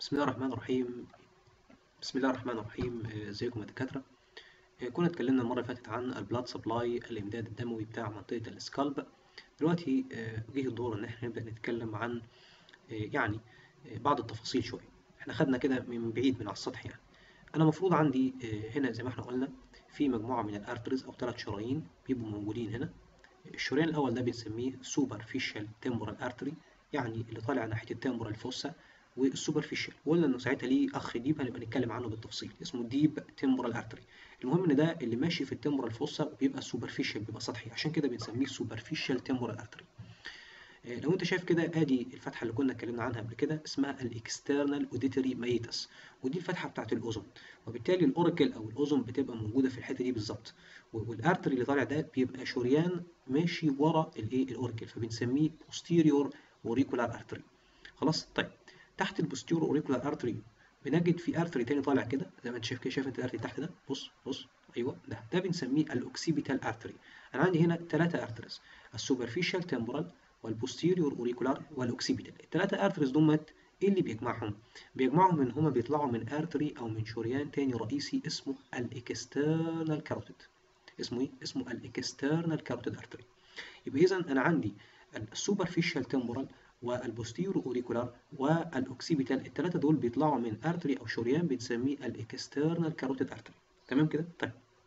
بسم الله الرحمن الرحيم بسم الله الرحمن الرحيم آه، ازيكم يا دكاترة آه، كنا اتكلمنا المرة اللي فاتت عن البلاد سبلاي الامداد الدموي بتاع منطقة السكالب دلوقتي آه، جه الدور ان احنا نبدأ نتكلم عن آه، يعني آه، بعض التفاصيل شوية احنا خدنا كده من بعيد من على السطح يعني انا المفروض عندي آه، هنا زي ما احنا قلنا في مجموعة من الارترز او ثلاث شرايين بيبقوا موجودين هنا الشريان الاول ده بنسميه سوبرفيشال تمبورال ارتري يعني اللي طالع ناحية التمبورال فوسا والسوبرفيشال وقلنا انه ساعتها ليه اخ ديب هنبقى نتكلم عنه بالتفصيل اسمه ديب تمبورال ارتري المهم ان ده اللي ماشي في التمبورال فوسا بيبقى سوبرفيشال بيبقى سطحي عشان كده بنسميه سوبرفيشال تمبورال ارتري لو انت شايف كده ادي الفتحه اللي كنا اتكلمنا عنها قبل كده اسمها الاكسترنال اوديتوري مايتس ودي الفتحه بتاعت الاذن وبالتالي الاوريكل او الاذن بتبقى موجوده في الحته دي بالظبط والارتري اللي طالع ده بيبقى شريان ماشي ورا الايه الاوريكل فبنسميه posterior auricular artery خلاص طيب تحت البوستيرو اوريكولار ارتري بنجد في ارتري تاني طالع كده زي ما انت شايف كده شايف انت الارتري تحت ده بص بص ايوه ده ده بنسميه الاوكسيبيتال ارتري انا عندي هنا ثلاثه ارتريز السوبرفيشال تمبورال والبوستيريور اوريكولار والاوكسيبيتال الثلاثه ارتريز دول ايه اللي بيجمعهم بيجمعهم ان هما بيطلعوا من ارتري او من شريان تاني رئيسي اسمه الاكسترنال كاروتيد اسمه ايه اسمه الاكسترنال كاروتيد ارتري يبقى اذا انا عندي السوبرفيشال تمبورال والبوستيرو اوريكولار والاوكسيبيتال الثلاثه دول بيطلعوا من ارتري او شريان بنسميه الاكسترنال كاروتيد ارتري تمام كده طيب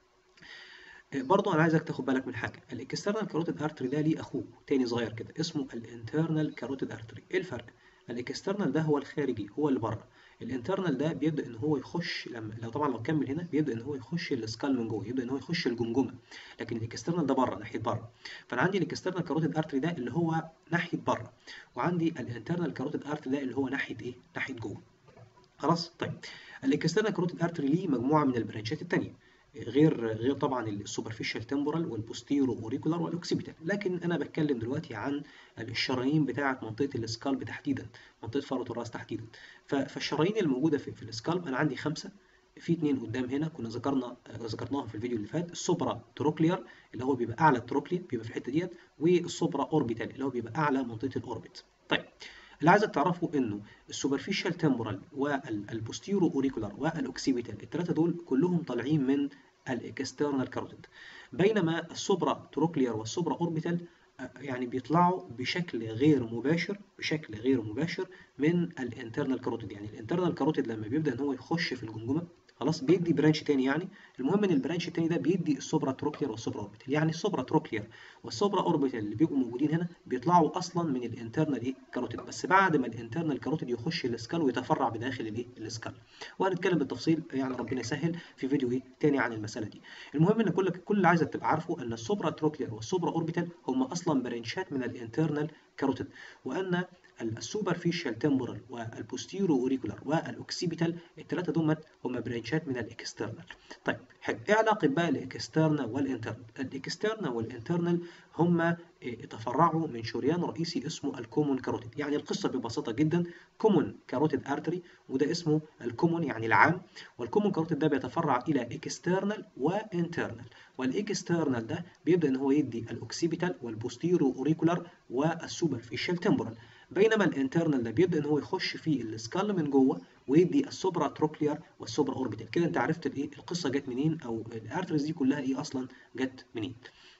برضه انا عايزك تاخد بالك من حاجه الاكسترنال كاروتيد ارتري ده ليه اخوه تاني صغير كده اسمه الانترنال كاروتيد ارتري ايه الفرق الاكسترنال ده هو الخارجي هو اللي بره الانترنال ده بيبدا ان هو يخش لما لو طبعا لو كمل هنا بيبدا ان هو يخش السكال من جوه يبدا ان هو يخش الجمجمه لكن الاكسترنال ده بره ناحيه بره فانا عندي الاكسترنال كاروتيد ارتري ده اللي هو ناحيه بره وعندي الانترنال كاروتيد ارتري ده اللي هو ناحيه ايه ناحيه جوه خلاص طيب الاكسترنال كاروتيد ارتري ليه مجموعه من البرانشات الثانيه غير غير طبعا السوبرفيشال تمبورال والبوستيرو اوريكولار والاوكسيبيتال لكن انا بتكلم دلوقتي عن الشرايين بتاعه منطقه السكالب تحديدا منطقه فروه الراس تحديدا فالشرايين الموجوده في, في السكالب انا عندي خمسه في اثنين قدام هنا كنا ذكرنا ذكرناهم في الفيديو اللي فات السوبرا تروكلير اللي هو بيبقى اعلى التروكلي بيبقى في الحته ديت والسوبرا اوربيتال اللي هو بيبقى اعلى منطقه الاوربت طيب اللي عايزك تعرفه انه السوبرفيشال تمبورال والبوستيرو اوريكولار والاوكسيبيتال الثلاثه دول كلهم طالعين من الاكسترنال كاروتيد بينما السوبرا تروكلير والسوبرا اوربيتال يعني بيطلعوا بشكل غير مباشر بشكل غير مباشر من الانترنال كاروتيد يعني الانترنال كاروتيد لما بيبدا ان هو يخش في الجمجمه خلاص بيدي برانش تاني يعني المهم ان البرانش التاني ده بيدي السوبرا تروكلير والسوبرا اوربيتال يعني السوبرا تروكلير والسوبرا اوربيتال اللي بيبقوا موجودين هنا بيطلعوا اصلا من الانترنال ايه كاروتيد بس بعد ما الانترنال كاروتيد يخش السكال ويتفرع بداخل الايه السكال وهنتكلم بالتفصيل يعني ربنا يسهل في فيديو ايه تاني عن المساله دي المهم ان كل كل اللي عايزك تبقى عارفه ان السوبرا تروكلير والسوبرا اوربيتال هم اصلا برانشات من الانترنال كاروتيد وان السوبرفيشال تمبورال والبوستيرو اوريكولار والاوكسيبيتال الثلاثه دول هم برانشات من الاكسترنال طيب حلو ايه علاقه بقى الاكسترنال والانترنال الاكسترنال والانترنال هم تفرعوا من شريان رئيسي اسمه الكومون كاروتيد يعني القصه ببساطه جدا كومون كاروتيد ارتري وده اسمه الكومون يعني العام والكومون كاروتيد ده بيتفرع الى اكسترنال وانترنال والاكسترنال ده بيبدا ان هو يدي الاوكسيبيتال والبوستيرو اوريكولار والسوبرفيشال تمبورال بينما الانترنال ده بيبدا ان هو يخش في السكال من جوه ويدي السوبرا تروكلير والسوبرا اوربيتال كده انت عرفت الايه القصه جت منين او الارتريز دي كلها ايه اصلا جت منين